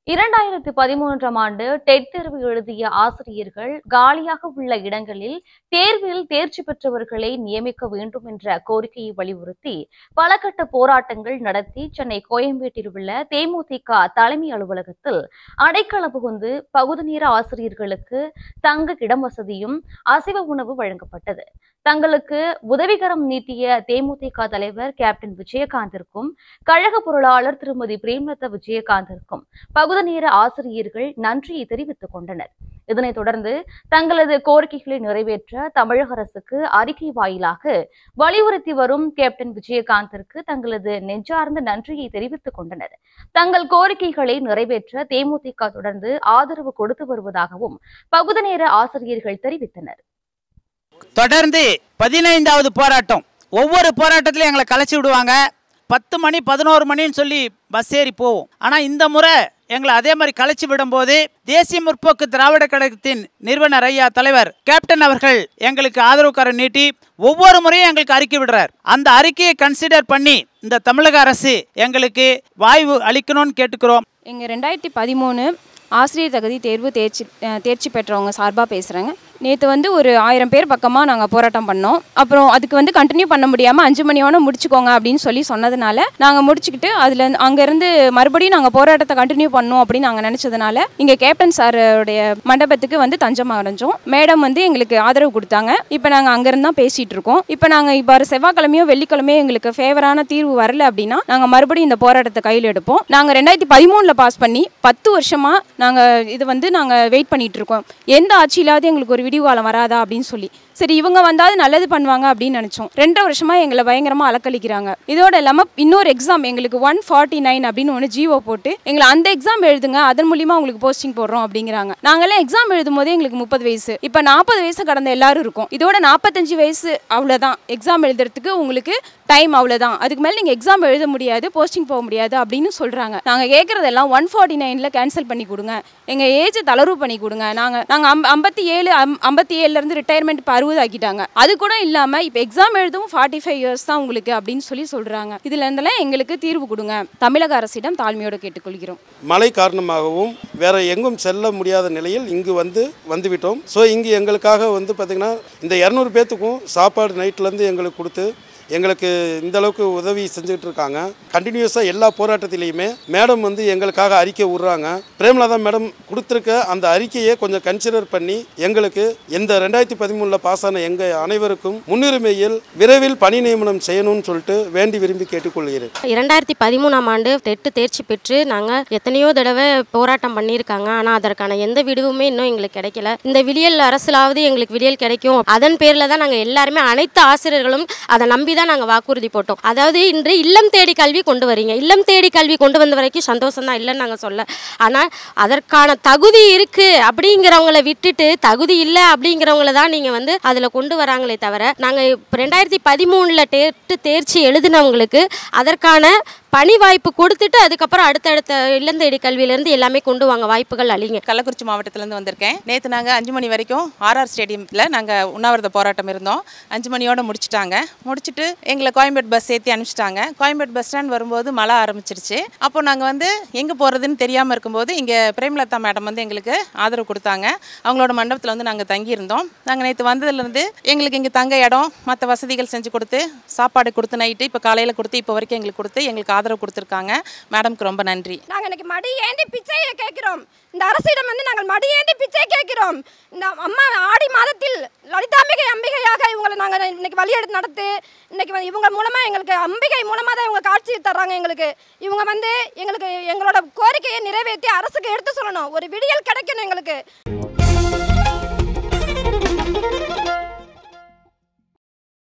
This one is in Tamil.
இரண்டாயிரத்து பதிமூன்றாம் ஆண்டு டெட் தேர்வு எழுதிய ஆசிரியர்கள் காலியாக உள்ள இடங்களில் தேர்வில் தேர்ச்சி பெற்றவர்களை நியமிக்க வேண்டும் என்ற கோரிக்கையை வலியுறுத்தி பல கட்ட போராட்டங்கள் நடத்தி சென்னை கோயம்பேட்டில் உள்ள தேமுதிக தலைமை அலுவலகத்தில் அடைக்கல புகுந்து பகுதி நேர ஆசிரியர்களுக்கு தங்க இடம் வசதியும் அசைவ உணவு வழங்கப்பட்டது தங்களுக்கு உதவிகரம் நீட்டிய தேமுதிக தலைவர் கேப்டன் விஜயகாந்திற்கும் கழக பொருளாளர் திருமதி பிரேமலதா விஜயகாந்திற்கும் பகுதி நேர ஆசிரியர்கள் நன்றியை தெரிவித்துக் கொண்டனர் இதனைத் தொடர்ந்து தங்களது கோரிக்கைகளை நிறைவேற்ற தமிழக அரசுக்கு அறிக்கை வாயிலாக வலியுறுத்தி வரும் கேப்டன் விஜயகாந்திற்கு தங்களது நெஞ்சார்ந்த நன்றியை தெரிவித்துக் கொண்டனர் தங்கள் கோரிக்கைகளை நிறைவேற்ற தேமுதிக தொடர்ந்து ஆதரவு கொடுத்து வருவதாகவும் பகுதி நேர ஆசிரியர்கள் தெரிவித்தனர் தொடர்ந்து பதினைந்தாவது போராட்டம் ஒவ்வொரு போராட்டத்திலையும் எங்களை கலைச்சி விடுவாங்க பத்து மணி பதினோரு மணின்னு சொல்லி பஸ் ஏறி போவோம் ஆனால் இந்த முறை எங்களை அதே மாதிரி கலைச்சி விடும்போது தேசிய முற்போக்கு திராவிட கழகத்தின் நிறுவனர் ஐயா தலைவர் கேப்டன் அவர்கள் எங்களுக்கு ஆதரவு கரம் நீட்டி ஒவ்வொரு முறையும் எங்களுக்கு அறிக்கை விடுறார் அந்த அறிக்கையை கன்சிடர் பண்ணி இந்த தமிழக அரசு எங்களுக்கு வாய்வு அளிக்கணும்னு கேட்டுக்கிறோம் எங்கள் ரெண்டாயிரத்தி பதிமூணு ஆசிரியர் தகுதி தேர்வு தேர்ச்சி அஹ், தேர்ச்சி பெற்றவங்க சார்பாக பேசுகிறேங்க நேற்று வந்து ஒரு ஆயிரம் பேர் பக்கமாக நாங்கள் போராட்டம் பண்ணோம் அப்புறம் அதுக்கு வந்து கண்டினியூ பண்ண முடியாமல் அஞ்சு மணியோட முடிச்சுக்கோங்க அப்படின்னு சொல்லி சொன்னதுனால நாங்கள் முடிச்சுக்கிட்டு அதில் அங்கேருந்து மறுபடியும் நாங்கள் போராட்டத்தை கண்டினியூ பண்ணோம் அப்படின்னு நாங்கள் நினச்சதுனால இங்கே கேப்டன் சாருடைய மண்டபத்துக்கு வந்து தஞ்சம் அடைஞ்சோம் மேடம் வந்து எங்களுக்கு ஆதரவு கொடுத்தாங்க இப்போ நாங்கள் அங்கேருந்து தான் பேசிகிட்டு இருக்கோம் இப்போ நாங்கள் இப்போ வர செவ்வாய்க்கிழமையோ வெள்ளிக்கிழமையோ எங்களுக்கு ஃபேவரான தீர்வு வரல அப்படின்னா நாங்கள் மறுபடியும் இந்த போராட்டத்தை கையில் எடுப்போம் நாங்கள் ரெண்டாயிரத்தி பதிமூணில் பாஸ் பண்ணி பத்து வருஷமாக நாங்கள் இது வந்து நாங்கள் வெயிட் பண்ணிட்டு இருக்கோம் எந்த ஆட்சியிலாவது எங்களுக்கு ஒரு விடிவு காலம் வராதா அப்படின்னு சொல்லி சரி இவங்க வந்தாலும் நல்லது பண்ணுவாங்க அப்படின்னு நினச்சோம் ரெண்டரை வருஷமாக எங்களை பயங்கரமாக அலக்களிக்கிறாங்க இதோட இல்லாமல் இன்னொரு எக்ஸாம் எங்களுக்கு ஒன் ஃபார்ட்டி நைன் அப்படின்னு ஒன்று ஜிஓ போட்டு எங்களை அந்த எக்ஸாம் எழுதுங்க அதன் மூலியமாக உங்களுக்கு போஸ்டிங் போடுறோம் அப்படிங்கிறாங்க நாங்களாம் எக்ஸாம் எழுதும் போதே எங்களுக்கு முப்பது வயசு இப்போ நாற்பது வயசு கடந்த எல்லாரும் இருக்கும் இதோட நாற்பத்தஞ்சு வயசு அவ்வளோதான் எக்ஸாம் எழுதுறதுக்கு உங்களுக்கு டைம் அவ்வளோதான் அதுக்கு மேலே நீங்கள் எக்ஸாம் எழுத முடியாது போஸ்டிங் போக முடியாது அப்படின்னு சொல்கிறாங்க நாங்கள் கேட்குறதெல்லாம் ஒன் ஃபார்ட்டி நைனில் கேன்சல் பண்ணி கொடுங்க எங்கள் ஏஜ் தளர்வு பண்ணி கொடுங்க நாங்கள் நாங்கள் அம் ஐம்பத்தி ஏழு அம் ஐம்பத்தி ஏழுலேருந்து ரிட்டையர்மெண்ட் இப்போ அறுபது ஆக்கிட்டாங்க அது கூட இல்லாமல் இப்போ எக்ஸாம் எழுதும் ஃபார்ட்டி ஃபைவ் இயர்ஸ் தான் உங்களுக்கு அப்படின்னு சொல்லி சொல்கிறாங்க இதுல இருந்தெல்லாம் எங்களுக்கு தீர்வு கொடுங்க தமிழக அரசிடம் தாழ்மையோடு கேட்டுக்கொள்கிறோம் மழை காரணமாகவும் வேற எங்கும் செல்ல முடியாத நிலையில் இங்கு வந்து வந்துவிட்டோம் ஸோ இங்கு எங்களுக்காக வந்து பார்த்திங்கன்னா இந்த இரநூறு பேர்த்துக்கும் சாப்பாடு நைட்லேருந்து எங்களுக்கு கொடுத்து எங்களுக்கு இந்த அளவுக்கு உதவி செஞ்சுட்டு இருக்காங்க கண்டினியூஸாக எல்லா போராட்டத்திலையுமே மேடம் வந்து எங்களுக்காக அறிக்கை விட்றாங்க பிரேமலதா மேடம் கொடுத்துருக்க அந்த அறிக்கையை கொஞ்சம் கன்சிடர் பண்ணி எங்களுக்கு இந்த ரெண்டாயிரத்தி பதிமூணில் பாஸ் ஆன எங்கள் அனைவருக்கும் முன்னுரிமையில் விரைவில் பணி நியமனம் செய்யணும்னு சொல்லிட்டு வேண்டி விரும்பி கேட்டுக்கொள்கிறேன் இரண்டாயிரத்தி பதிமூணாம் ஆண்டு டெட்டு தேர்ச்சி பெற்று நாங்கள் எத்தனையோ தடவை போராட்டம் பண்ணியிருக்காங்க ஆனால் அதற்கான எந்த விடுவுமே இன்னும் எங்களுக்கு கிடைக்கல இந்த விடியல் அரசுலாவது எங்களுக்கு விடியல் கிடைக்கும் அதன் பேரில் தான் நாங்கள் எல்லாருமே அனைத்து ஆசிரியர்களும் அதை நம்பி தான் நாங்கள் வாக்குறுதி போட்டோம் அதாவது இன்று இல்லம் தேடி கல்வி கொண்டு வரீங்க இல்லம் தேடி கல்வி கொண்டு வந்த வரைக்கும் சந்தோஷம் தான் இல்லைன்னு நாங்கள் சொல்ல ஆனால் அதற்கான தகுதி இருக்குது அப்படிங்கிறவங்கள விட்டுட்டு தகுதி இல்லை அப்படிங்கிறவங்கள தான் நீங்கள் வந்து அதில் கொண்டு வராங்களே தவிர நாங்கள் இப்போ ரெண்டாயிரத்தி பதிமூணில் டேட்டு தேர்ச்சி எழுதினவங்களுக்கு அதற்கான பணி வாய்ப்பு கொடுத்துட்டு அதுக்கப்புறம் அடுத்தடுத்த இல்லந்தேடி கல்வியிலேருந்து எல்லாமே கொண்டு வாங்க வாய்ப்புகள் அழிங்க கள்ளக்குறிச்சி மாவட்டத்திலேருந்து வந்திருக்கேன் நேற்று நாங்கள் அஞ்சு மணி வரைக்கும் ஆர்ஆர் ஸ்டேடியத்தில் நாங்கள் உண்ணாவிரத போராட்டம் இருந்தோம் அஞ்சு மணியோட முடிச்சிட்டாங்க முடிச்சுட்டு எங்களை கோயம்பேடு பஸ் ஏற்றி அனுப்பிச்சிட்டாங்க கோயம்பேடு பஸ் ஸ்டாண்ட் வரும்போது மழை ஆரம்பிச்சிருச்சு அப்போ நாங்கள் வந்து எங்கே போகிறதுன்னு தெரியாமல் இருக்கும்போது இங்கே பிரேமலதா மேடம் வந்து எங்களுக்கு ஆதரவு கொடுத்தாங்க அவங்களோட மண்டபத்தில் வந்து நாங்கள் தங்கியிருந்தோம் நாங்கள் நேற்று வந்ததுலேருந்து எங்களுக்கு இங்கே தங்க இடம் மற்ற வசதிகள் செஞ்சு கொடுத்து சாப்பாடு கொடுத்து நைட்டு இப்போ காலையில் கொடுத்து இப்போ வரைக்கும் எங்களுக்கு கொடுத்து எங்களுக்கு ஆதரவு கொடுத்துருக்காங்க மேடம்க்கு ரொம்ப நன்றி நாங்கள் இன்னைக்கு மடி ஏந்தி பிச்சையை கேட்கிறோம் இந்த அரசிடம் வந்து நாங்கள் மடி ஏந்தி பிச்சை கேட்கிறோம் இந்த அம்மா ஆடி மாதத்தில் லலிதாம்பிகை அம்பிகையாக இவங்களை நாங்கள் இன்னைக்கு வழி எடுத்து நடத்து இன்னைக்கு வந்து இவங்க மூலமாக எங்களுக்கு அம்பிகை மூலமாக தான் இவங்க காட்சி தர்றாங்க எங்களுக்கு இவங்க வந்து எங்களுக்கு எங்களோட கோரிக்கையை நிறைவேற்றி அரசுக்கு எடுத்து சொல்லணும் ஒரு விடியல் கிடைக்கணும் எங்களுக்கு